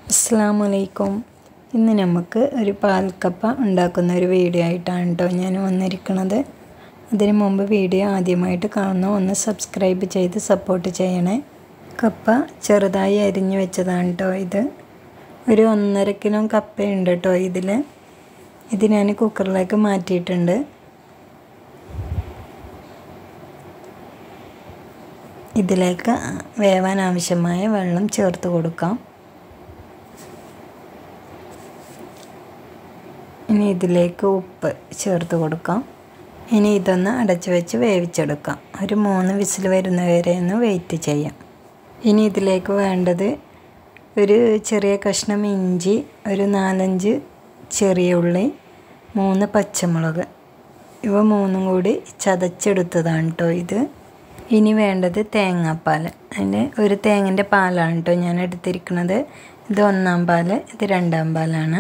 അസ്സാം വലൈക്കും ഇന്ന് നമുക്ക് ഒരു പാൽക്കപ്പ ഉണ്ടാക്കുന്ന ഒരു വീഡിയോ ആയിട്ടാണ് കേട്ടോ ഞാൻ വന്നിരിക്കുന്നത് അതിന് മുമ്പ് വീഡിയോ ആദ്യമായിട്ട് കാണുന്ന ഒന്ന് സബ്സ്ക്രൈബ് ചെയ്ത് സപ്പോർട്ട് ചെയ്യണേ കപ്പ ചെറുതായി അരിഞ്ഞു വെച്ചതാണ് കേട്ടോ ഇത് ഒരു ഒന്നര കിലോ കപ്പയുണ്ട് കേട്ടോ ഇതിൽ ഇത് ഞാൻ കുക്കറിലേക്ക് മാറ്റിയിട്ടുണ്ട് ഇതിലേക്ക് വേവാൻ ആവശ്യമായ വെള്ളം ചേർത്ത് കൊടുക്കാം ഇനി ഇതിലേക്ക് ഉപ്പ് ചേർത്ത് കൊടുക്കാം ഇനി ഇതൊന്ന് അടച്ചു വെച്ച് വേവിച്ചെടുക്കാം ഒരു മൂന്ന് വിസിൽ വരുന്നവരെ ഒന്ന് വെയിറ്റ് ചെയ്യാം ഇനി ഇതിലേക്ക് വേണ്ടത് ഒരു ചെറിയ കഷ്ണം ഇഞ്ചി ഒരു നാലഞ്ച് ചെറിയ ഉള്ളി മൂന്ന് പച്ചമുളക് ഇവ മൂന്നും കൂടി ചതച്ചെടുത്തതാണ് കേട്ടോ ഇത് ഇനി വേണ്ടത് തേങ്ങാപ്പാൽ അതിൻ്റെ ഒരു തേങ്ങൻ്റെ പാലാണ് കേട്ടോ ഞാൻ എടുത്തിരിക്കുന്നത് ഇത് ഒന്നാം പാൽ ഇത് രണ്ടാം പാലാണ്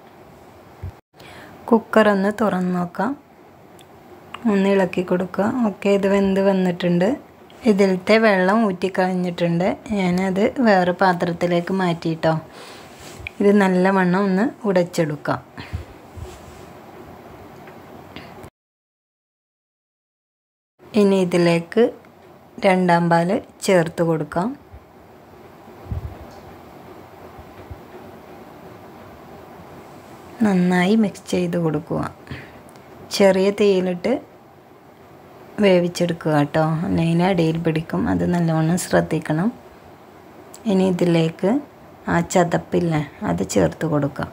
കുക്കർ ഒന്ന് തുറന്ന് നോക്കാം ഒന്ന് ഇളക്കി കൊടുക്കുക ഓക്കെ ഇത് വെന്ത് വന്നിട്ടുണ്ട് ഇതിലത്തെ വെള്ളം ഊറ്റിക്കളഞ്ഞിട്ടുണ്ട് ഞാനത് വേറെ പാത്രത്തിലേക്ക് മാറ്റിയിട്ടോ ഇത് നല്ലവണ്ണം ഒന്ന് ഉടച്ചെടുക്കാം ഇനി ഇതിലേക്ക് രണ്ടാം പാല് ചേർത്ത് കൊടുക്കാം നന്നായി മിക്സ് ചെയ്ത് കൊടുക്കുക ചെറിയ തീയിലിട്ട് വേവിച്ചെടുക്കുക കേട്ടോ അല്ലെങ്കിൽ അടിയിൽ പിടിക്കും അത് നല്ലവണ്ണം ശ്രദ്ധിക്കണം ഇനി ഇതിലേക്ക് ആ ചതപ്പില്ലേ അത് ചേർത്ത് കൊടുക്കാം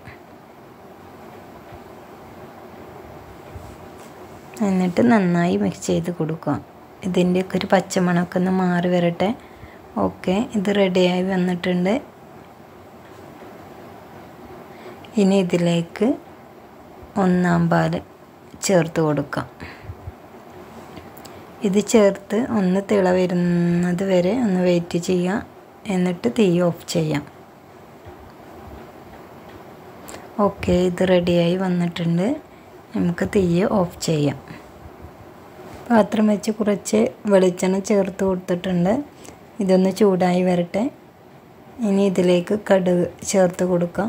എന്നിട്ട് നന്നായി മിക്സ് ചെയ്ത് കൊടുക്കുക ഇതിൻ്റെയൊക്കെ ഒരു പച്ചമണമൊക്കെ ഒന്ന് മാറി വരട്ടെ ഓക്കെ ഇത് റെഡിയായി വന്നിട്ടുണ്ട് ഇനി ഇതിലേക്ക് ഒന്നാം പാൽ ചേർത്ത് കൊടുക്കാം ഇത് ചേർത്ത് ഒന്ന് തിള വരുന്നത് വരെ ഒന്ന് വെയിറ്റ് ചെയ്യുക എന്നിട്ട് തീ ഓഫ് ചെയ്യാം ഓക്കെ ഇത് റെഡിയായി വന്നിട്ടുണ്ട് നമുക്ക് തീ ഓഫ് ചെയ്യാം പാത്രം വെച്ച് കുറച്ച് വെളിച്ചെണ്ണ ചേർത്ത് കൊടുത്തിട്ടുണ്ട് ഇതൊന്ന് ചൂടായി വരട്ടെ ഇനി ഇതിലേക്ക് കടുക് ചേർത്ത് കൊടുക്കാം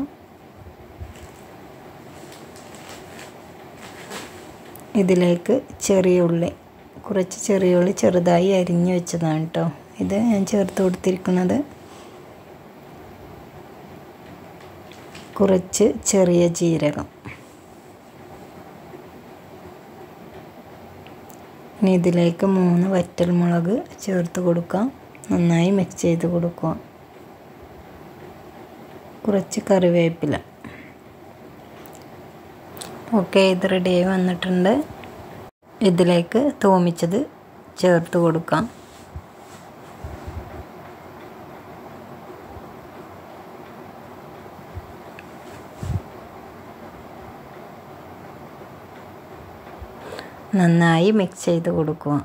ഇതിലേക്ക് ചെറിയ ഉള്ളി കുറച്ച് ചെറിയ ഉള്ളി ചെറുതായി അരിഞ്ഞു വെച്ചതാണ് കേട്ടോ ഇത് ഞാൻ ചേർത്ത് കൊടുത്തിരിക്കുന്നത് കുറച്ച് ചെറിയ ജീരകം ഇനി ഇതിലേക്ക് മൂന്ന് വറ്റൽമുളക് ചേർത്ത് കൊടുക്കാം നന്നായി മിക്സ് ചെയ്ത് കൊടുക്കുക കുറച്ച് കറിവേപ്പില ഓക്കെ ഇത് റെഡിയായി വന്നിട്ടുണ്ട് ഇതിലേക്ക് തോമിച്ചത് ചേർത്ത് കൊടുക്കാം നന്നായി മിക്സ് ചെയ്ത് കൊടുക്കുക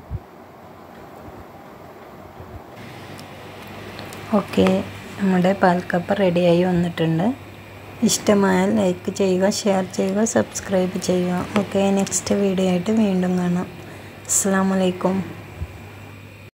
ഓക്കെ നമ്മുടെ പാൽക്കപ്പ റെഡിയായി വന്നിട്ടുണ്ട് ഇഷ്ടമായാൽ ലൈക്ക് ചെയ്യുക ഷെയർ ചെയ്യുക സബ്സ്ക്രൈബ് ചെയ്യുക ഓക്കെ നെക്സ്റ്റ് വീഡിയോ ആയിട്ട് വീണ്ടും കാണാം അസ്സാം വലൈക്കും